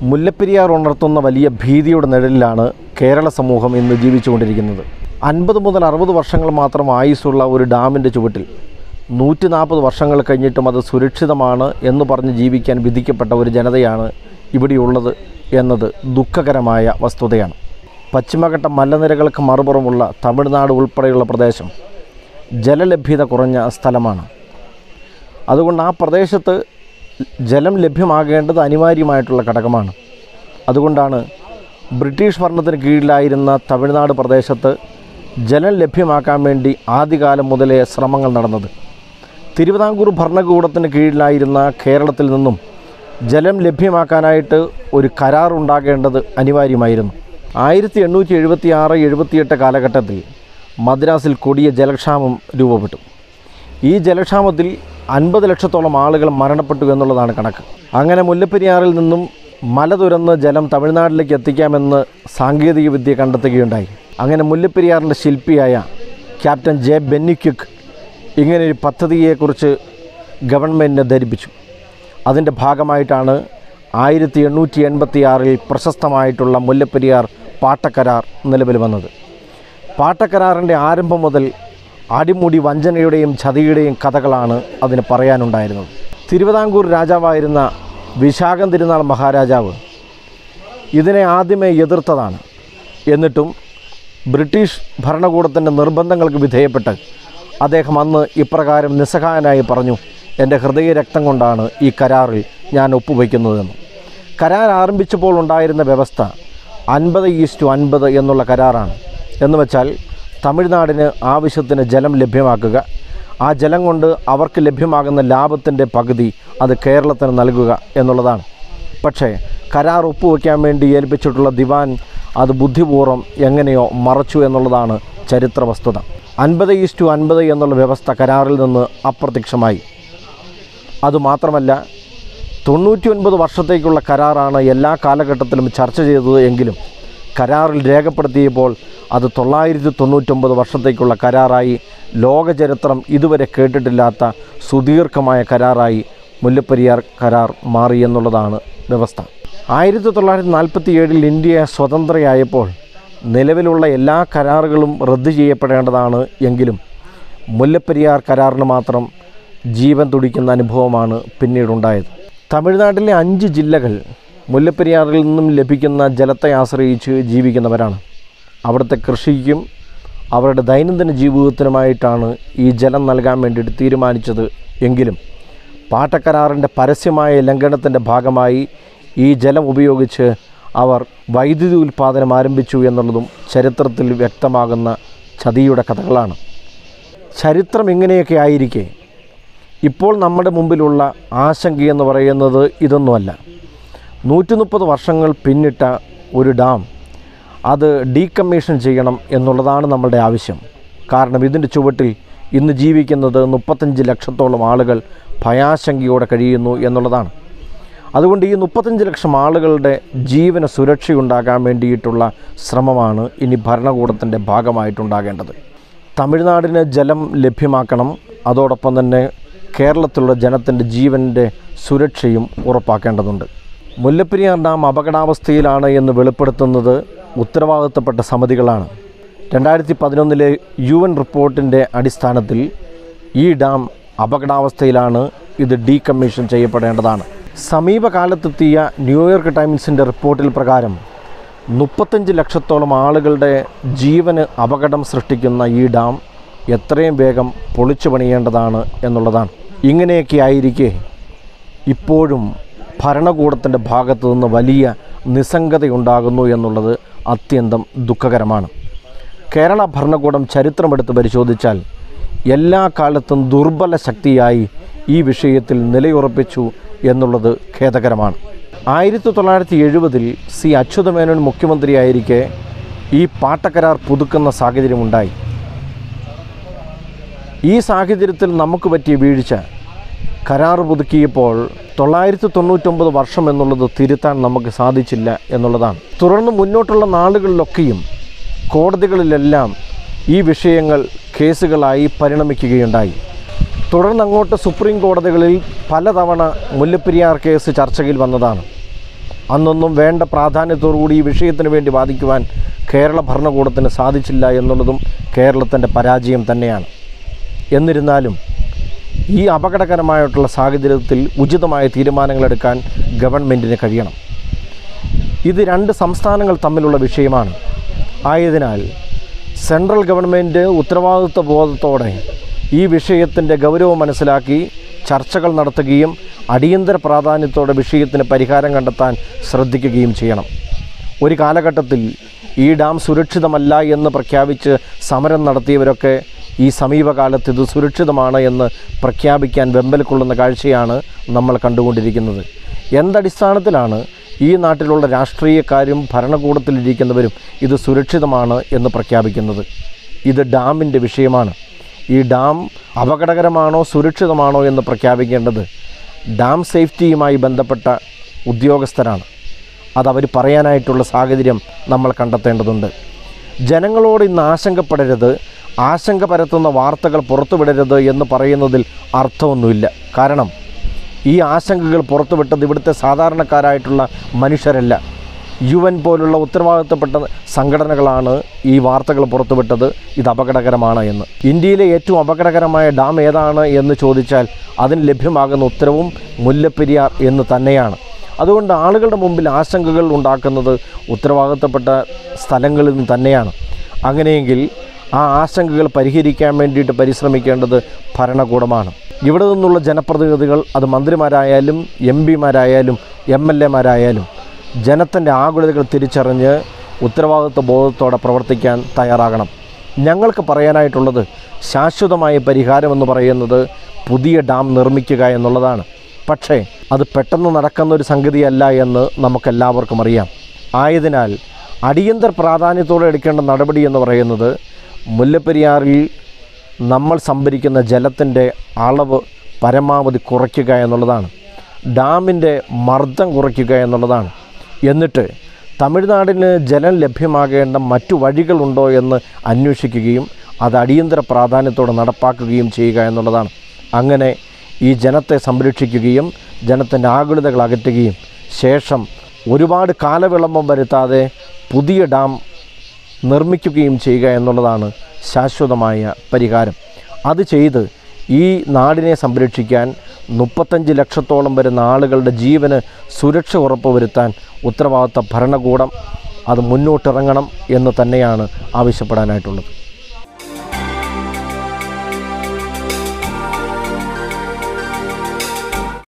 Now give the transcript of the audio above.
മുല്ലപ്പെരിയാർ ഉണർത്തുന്ന വലിയ ഭീതിയുടെ നിഴലിലാണ് കേരള സമൂഹം ഇന്ന് ജീവിച്ചുകൊണ്ടിരിക്കുന്നത് അൻപത് മുതൽ അറുപത് വർഷങ്ങൾ മാത്രം ആയുസ്സുള്ള ഒരു ഡാമിൻ്റെ ചുവട്ടിൽ നൂറ്റി നാൽപ്പത് വർഷങ്ങൾ കഴിഞ്ഞിട്ടും അത് സുരക്ഷിതമാണ് എന്ന് പറഞ്ഞ് ജീവിക്കാൻ വിധിക്കപ്പെട്ട ഒരു ജനതയാണ് ഇവിടെയുള്ളത് എന്നത് ദുഃഖകരമായ വസ്തുതയാണ് പശ്ചിമഘട്ട മലനിരകൾക്ക് മറുപുറമുള്ള തമിഴ്നാട് ഉൾപ്പെടെയുള്ള പ്രദേശം ജലലഭ്യത കുറഞ്ഞ സ്ഥലമാണ് അതുകൊണ്ട് ആ പ്രദേശത്ത് ജലം ലഭ്യമാകേണ്ടത് അനിവാര്യമായിട്ടുള്ള ഘടകമാണ് അതുകൊണ്ടാണ് ബ്രിട്ടീഷ് ഭരണത്തിന് കീഴിലായിരുന്ന തമിഴ്നാട് പ്രദേശത്ത് ജലം ലഭ്യമാക്കാൻ വേണ്ടി ആദ്യകാലം മുതലേ ശ്രമങ്ങൾ നടന്നത് തിരുവിതാംകൂർ ഭരണകൂടത്തിന് കീഴിലായിരുന്ന കേരളത്തിൽ നിന്നും ജലം ലഭ്യമാക്കാനായിട്ട് ഒരു കരാർ ഉണ്ടാകേണ്ടത് അനിവാര്യമായിരുന്നു ആയിരത്തി എണ്ണൂറ്റി എഴുപത്തി ആറ് എഴുപത്തിയെട്ട് കാലഘട്ടത്തിൽ മദ്രാസിൽ കൊടിയ ജലക്ഷാമം രൂപപ്പെട്ടു ഈ ജലക്ഷാമത്തിൽ അൻപത് ലക്ഷത്തോളം ആളുകൾ മരണപ്പെട്ടു എന്നുള്ളതാണ് കണക്ക് അങ്ങനെ മുല്ലപ്പെരിയാറിൽ നിന്നും മല തുരന്ന് ജലം തമിഴ്നാട്ടിലേക്ക് എത്തിക്കാമെന്ന് സാങ്കേതിക വിദ്യ കണ്ടെത്തുകയുണ്ടായി അങ്ങനെ മുല്ലപ്പെരിയാറിൻ്റെ ശില്പിയായ ക്യാപ്റ്റൻ ജെ ബെന്നിക്യുക്ക് ഇങ്ങനെയൊരു പദ്ധതിയെക്കുറിച്ച് ഗവൺമെൻറ്റിനെ ധരിപ്പിച്ചു അതിൻ്റെ ഭാഗമായിട്ടാണ് ആയിരത്തി എണ്ണൂറ്റി എൺപത്തി ആറിൽ പ്രശസ്തമായിട്ടുള്ള മുല്ലപ്പെരിയാർ പാട്ടക്കരാർ നിലവിൽ വന്നത് പാട്ടക്കരാറിൻ്റെ ആരംഭം മുതൽ അടിമുടി വഞ്ചനയുടെയും ചതിയുടെയും കഥകളാണ് അതിന് പറയാനുണ്ടായിരുന്നത് തിരുവിതാംകൂർ രാജാവായിരുന്ന വിശാഖം തിരുനാൾ മഹാരാജാവ് ഇതിനെ ആദ്യമേ എതിർത്തതാണ് എന്നിട്ടും ബ്രിട്ടീഷ് ഭരണകൂടത്തിൻ്റെ നിർബന്ധങ്ങൾക്ക് വിധേയപ്പെട്ട് അദ്ദേഹം അന്ന് ഇപ്രകാരം നിസ്സഹായനായി പറഞ്ഞു എൻ്റെ ഹൃദയരക്തം കൊണ്ടാണ് ഈ കരാറിൽ ഞാൻ ഒപ്പുവയ്ക്കുന്നതെന്ന് കരാർ ആരംഭിച്ചപ്പോൾ ഉണ്ടായിരുന്ന വ്യവസ്ഥ അൻപത് ഈസ്റ്റു അൻപത് എന്നുള്ള കരാറാണ് എന്ന് വെച്ചാൽ തമിഴ്നാടിന് ആവശ്യത്തിന് ജലം ലഭ്യമാക്കുക ആ ജലം കൊണ്ട് അവർക്ക് ലഭ്യമാകുന്ന ലാഭത്തിൻ്റെ പകുതി അത് കേരളത്തിന് നൽകുക എന്നുള്ളതാണ് പക്ഷേ കരാർ ഒപ്പുവെക്കാൻ വേണ്ടി ഏൽപ്പിച്ചിട്ടുള്ള ദിവാൻ അത് ബുദ്ധിപൂർവ്വം എങ്ങനെയോ മറച്ചു എന്നുള്ളതാണ് ചരിത്ര വസ്തുത അൻപത് ഈസ്റ്റു അൻപത് എന്നുള്ള വ്യവസ്ഥ കരാറിൽ നിന്ന് അപ്രത്യക്ഷമായി അതുമാത്രമല്ല തൊണ്ണൂറ്റി ഒൻപത് വർഷത്തേക്കുള്ള കരാറാണ് എല്ലാ കാലഘട്ടത്തിലും ചർച്ച ചെയ്തത് എങ്കിലും കരാറിൽ രേഖപ്പെടുത്തിയപ്പോൾ അത് തൊള്ളായിരത്തി തൊണ്ണൂറ്റൊമ്പത് വർഷത്തേക്കുള്ള കരാറായി ലോകചരിത്രം ഇതുവരെ കേട്ടിട്ടില്ലാത്ത സുദീർഘമായ കരാറായി മുല്ലപ്പെരിയാർ കരാർ മാറി എന്നുള്ളതാണ് വ്യവസ്ഥ ആയിരത്തി തൊള്ളായിരത്തി നാൽപ്പത്തി ഏഴിൽ ഇന്ത്യ സ്വതന്ത്രയായപ്പോൾ നിലവിലുള്ള എല്ലാ കരാറുകളും റദ്ദു ചെയ്യപ്പെടേണ്ടതാണ് എങ്കിലും മുല്ലപ്പെരിയാർ കരാറിന് മാത്രം ജീവൻ തുടിക്കുന്ന അനുഭവമാണ് പിന്നീടുണ്ടായത് തമിഴ്നാട്ടിലെ അഞ്ച് ജില്ലകൾ മുല്ലപ്പെരിയാറിൽ നിന്നും ലഭിക്കുന്ന ജലത്തെ ആശ്രയിച്ച് ജീവിക്കുന്നവരാണ് അവിടുത്തെ കൃഷിക്കും അവരുടെ ദൈനംദിന ജീവിതത്തിനുമായിട്ടാണ് ഈ ജലം നൽകാൻ വേണ്ടിയിട്ട് തീരുമാനിച്ചത് എങ്കിലും പാട്ടക്കരാറിൻ്റെ പരസ്യമായ ലംഘനത്തിൻ്റെ ഭാഗമായി ഈ ജലം ഉപയോഗിച്ച് അവർ വൈദ്യുതി ഉൽപ്പാദനം ആരംഭിച്ചു എന്നുള്ളതും ചരിത്രത്തിൽ വ്യക്തമാകുന്ന ചതിയുടെ കഥകളാണ് ചരിത്രം ഇങ്ങനെയൊക്കെ ആയിരിക്കെ ഇപ്പോൾ നമ്മുടെ മുമ്പിലുള്ള ആശങ്ക എന്ന് പറയുന്നത് ഇതൊന്നുമല്ല നൂറ്റി മുപ്പത് വർഷങ്ങൾ പിന്നിട്ട ഒരു ഡാം അത് ഡീകമ്മീഷൻ ചെയ്യണം എന്നുള്ളതാണ് നമ്മളുടെ ആവശ്യം കാരണം ഇതിൻ്റെ ചുവട്ടിൽ ഇന്ന് ജീവിക്കുന്നത് മുപ്പത്തഞ്ച് ലക്ഷത്തോളം ആളുകൾ ഭയാശങ്കയോടെ കഴിയുന്നു എന്നുള്ളതാണ് അതുകൊണ്ട് ഈ മുപ്പത്തഞ്ച് ലക്ഷം ആളുകളുടെ ജീവന സുരക്ഷയുണ്ടാകാൻ വേണ്ടിയിട്ടുള്ള ശ്രമമാണ് ഇനി ഭരണകൂടത്തിൻ്റെ ഭാഗമായിട്ടുണ്ടാകേണ്ടത് തമിഴ്നാടിന് ജലം ലഭ്യമാക്കണം അതോടൊപ്പം തന്നെ കേരളത്തിലുള്ള ജനത്തിൻ്റെ ജീവൻ്റെ സുരക്ഷയും ഉറപ്പാക്കേണ്ടതുണ്ട് മുല്ലപ്പെരിയാർ ഡാം അപകടാവസ്ഥയിലാണ് എന്ന് വെളിപ്പെടുത്തുന്നത് ഉത്തരവാദിത്തപ്പെട്ട സമിതികളാണ് രണ്ടായിരത്തി പതിനൊന്നിലെ യു എൻ റിപ്പോർട്ടിൻ്റെ അടിസ്ഥാനത്തിൽ ഈ ഡാം അപകടാവസ്ഥയിലാണ് ഇത് ഡീകമ്മീഷൻ ചെയ്യപ്പെടേണ്ടതാണ് സമീപകാലത്തെത്തിയ ന്യൂയോർക്ക് ടൈംസിൻ്റെ റിപ്പോർട്ടിൽ പ്രകാരം മുപ്പത്തഞ്ച് ലക്ഷത്തോളം ആളുകളുടെ ജീവന് അപകടം സൃഷ്ടിക്കുന്ന ഈ ഡാം എത്രയും വേഗം പൊളിച്ചു പണിയേണ്ടതാണ് എന്നുള്ളതാണ് ഇങ്ങനെയൊക്കെ ആയിരിക്കെ ഇപ്പോഴും ഭരണകൂടത്തിൻ്റെ ഭാഗത്തു നിന്ന് വലിയ നിസ്സംഗതയുണ്ടാകുന്നു എന്നുള്ളത് അത്യന്തം ദുഃഖകരമാണ് കേരള ഭരണകൂടം ചരിത്രമെടുത്ത് പരിശോധിച്ചാൽ എല്ലാ കാലത്തും ദുർബല ശക്തിയായി ഈ വിഷയത്തിൽ നിലയുറപ്പിച്ചു എന്നുള്ളത് ഖേദകരമാണ് ആയിരത്തി തൊള്ളായിരത്തി എഴുപതിൽ സി അച്യുതമേനോൻ മുഖ്യമന്ത്രിയായിരിക്കെ ഈ പാട്ടക്കരാർ പുതുക്കുന്ന സാഹചര്യമുണ്ടായി ഈ സാഹചര്യത്തിൽ നമുക്ക് പറ്റിയ വീഴ്ച കരാർ പുതുക്കിയപ്പോൾ തൊള്ളായിരത്തി തൊണ്ണൂറ്റൊമ്പത് വർഷം എന്നുള്ളത് തിരുത്താൻ നമുക്ക് സാധിച്ചില്ല എന്നുള്ളതാണ് തുടർന്ന് മുന്നോട്ടുള്ള നാളുകളിലൊക്കെയും കോടതികളിലെല്ലാം ഈ വിഷയങ്ങൾ കേസുകളായി പരിണമിക്കുകയുണ്ടായി തുടർന്ന് അങ്ങോട്ട് സുപ്രീം കോടതികളിൽ പലതവണ മുല്ലപ്പെരിയാർ കേസ് ചർച്ചയിൽ വന്നതാണ് അന്നൊന്നും വേണ്ട പ്രാധാന്യത്തോടുകൂടി ഈ വിഷയത്തിന് വേണ്ടി വാദിക്കുവാൻ കേരള ഭരണകൂടത്തിന് സാധിച്ചില്ല എന്നുള്ളതും കേരളത്തിൻ്റെ പരാജയം തന്നെയാണ് എന്നിരുന്നാലും ഈ അപകടകരമായിട്ടുള്ള സാഹചര്യത്തിൽ ഉചിതമായ തീരുമാനങ്ങളെടുക്കാൻ ഗവൺമെൻറ്റിന് കഴിയണം ഇത് രണ്ട് സംസ്ഥാനങ്ങൾ തമ്മിലുള്ള വിഷയമാണ് ആയതിനാൽ സെൻട്രൽ ഗവൺമെൻറ് ഉത്തരവാദിത്വ ബോധത്തോടെ ഈ വിഷയത്തിൻ്റെ ഗൗരവം മനസ്സിലാക്കി ചർച്ചകൾ നടത്തുകയും അടിയന്തര പ്രാധാന്യത്തോടെ വിഷയത്തിന് പരിഹാരം കണ്ടെത്താൻ ശ്രദ്ധിക്കുകയും ചെയ്യണം ഒരു കാലഘട്ടത്തിൽ ഈ ഡാം സുരക്ഷിതമല്ല എന്ന് പ്രഖ്യാപിച്ച് സമരം നടത്തിയവരൊക്കെ ഈ സമീപകാലത്ത് ഇത് സുരക്ഷിതമാണ് എന്ന് പ്രഖ്യാപിക്കാൻ വെമ്പൽ കൊള്ളുന്ന കാഴ്ചയാണ് നമ്മൾ കണ്ടുകൊണ്ടിരിക്കുന്നത് എന്തടിസ്ഥാനത്തിലാണ് ഈ നാട്ടിലുള്ള രാഷ്ട്രീയക്കാരും ഭരണകൂടത്തിലിരിക്കുന്നവരും ഇത് സുരക്ഷിതമാണ് എന്ന് പ്രഖ്യാപിക്കുന്നത് ഇത് ഡാമിൻ്റെ വിഷയമാണ് ഈ ഡാം അപകടകരമാണോ സുരക്ഷിതമാണോ എന്ന് പ്രഖ്യാപിക്കേണ്ടത് ഡാം സേഫ്റ്റിയുമായി ബന്ധപ്പെട്ട ഉദ്യോഗസ്ഥരാണ് അതവർ പറയാനായിട്ടുള്ള സാഹചര്യം നമ്മൾ കണ്ടെത്തേണ്ടതുണ്ട് ജനങ്ങളോട് ഇന്ന് ആശങ്കപ്പെടരുത് ആശങ്ക പരത്തുന്ന വാർത്തകൾ പുറത്തുവിടരുത് എന്ന് പറയുന്നതിൽ അർത്ഥമൊന്നുമില്ല കാരണം ഈ ആശങ്കകൾ പുറത്തുവിട്ടത് ഇവിടുത്തെ സാധാരണക്കാരായിട്ടുള്ള മനുഷ്യരല്ല യു എൻ പോലുള്ള ഉത്തരവാദിത്തപ്പെട്ട സംഘടനകളാണ് ഈ വാർത്തകൾ പുറത്തുവിട്ടത് ഇത് അപകടകരമാണ് എന്ന് ഇന്ത്യയിലെ ഏറ്റവും അപകടകരമായ ഡാം ഏതാണ് എന്ന് ചോദിച്ചാൽ അതിന് ലഭ്യമാകുന്ന ഉത്തരവും മുല്ലപ്പെരിയാർ എന്ന് തന്നെയാണ് അതുകൊണ്ട് ആളുകളുടെ മുമ്പിൽ ആശങ്കകൾ ഉണ്ടാക്കുന്നത് ഉത്തരവാദിത്തപ്പെട്ട സ്ഥലങ്ങളിൽ നിന്ന് തന്നെയാണ് അങ്ങനെയെങ്കിൽ ആ ആശങ്കകൾ പരിഹരിക്കാൻ വേണ്ടിയിട്ട് പരിശ്രമിക്കേണ്ടത് ഭരണകൂടമാണ് ഇവിടെ നിന്നുള്ള ജനപ്രതിനിധികൾ അത് മന്ത്രിമാരായാലും എം പിമാരായാലും എം എൽ എമാരായാലും ജനത്തിൻ്റെ ആകുലതകൾ തിരിച്ചറിഞ്ഞ് ഉത്തരവാദിത്വ ബോധത്തോടെ പ്രവർത്തിക്കാൻ തയ്യാറാകണം ഞങ്ങൾക്ക് പറയാനായിട്ടുള്ളത് ശാശ്വതമായ പരിഹാരമെന്ന് പറയുന്നത് പുതിയ ഡാം നിർമ്മിക്കുക എന്നുള്ളതാണ് പക്ഷേ അത് പെട്ടെന്ന് നടക്കുന്ന ഒരു സംഗതിയല്ല എന്ന് നമുക്കെല്ലാവർക്കും അറിയാം ആയതിനാൽ അടിയന്തര പ്രാധാന്യത്തോടെ എടുക്കേണ്ട നടപടി എന്ന് പറയുന്നത് മുല്ലപ്പെരിയാറിൽ നമ്മൾ സംഭരിക്കുന്ന ജലത്തിൻ്റെ അളവ് പരമാവധി കുറയ്ക്കുക എന്നുള്ളതാണ് ഡാമിൻ്റെ മർദ്ദം കുറയ്ക്കുക എന്നുള്ളതാണ് എന്നിട്ട് തമിഴ്നാടിന് ജലം ലഭ്യമാകേണ്ട മറ്റു വഴികളുണ്ടോ എന്ന് അന്വേഷിക്കുകയും അത് അടിയന്തര പ്രാധാന്യത്തോടെ നടപ്പാക്കുകയും ചെയ്യുക എന്നുള്ളതാണ് അങ്ങനെ ഈ ജനത്തെ സംരക്ഷിക്കുകയും ജനത്തിൻ്റെ ആകുലതകൾ അകറ്റുകയും ശേഷം ഒരുപാട് കാലവിളംബം വരുത്താതെ പുതിയ ഡാം നിർമ്മിക്കുകയും ചെയ്യുക എന്നുള്ളതാണ് ശാശ്വതമായ പരിഹാരം അത് ചെയ്ത് ഈ നാടിനെ സംരക്ഷിക്കാൻ മുപ്പത്തഞ്ച് ലക്ഷത്തോളം വരുന്ന ആളുകളുടെ ജീവന് സുരക്ഷ ഉറപ്പുവരുത്താൻ ഉത്തരവാദിത്ത ഭരണകൂടം അത് മുന്നോട്ടിറങ്ങണം എന്ന് തന്നെയാണ് ആവശ്യപ്പെടാനായിട്ടുള്ളത്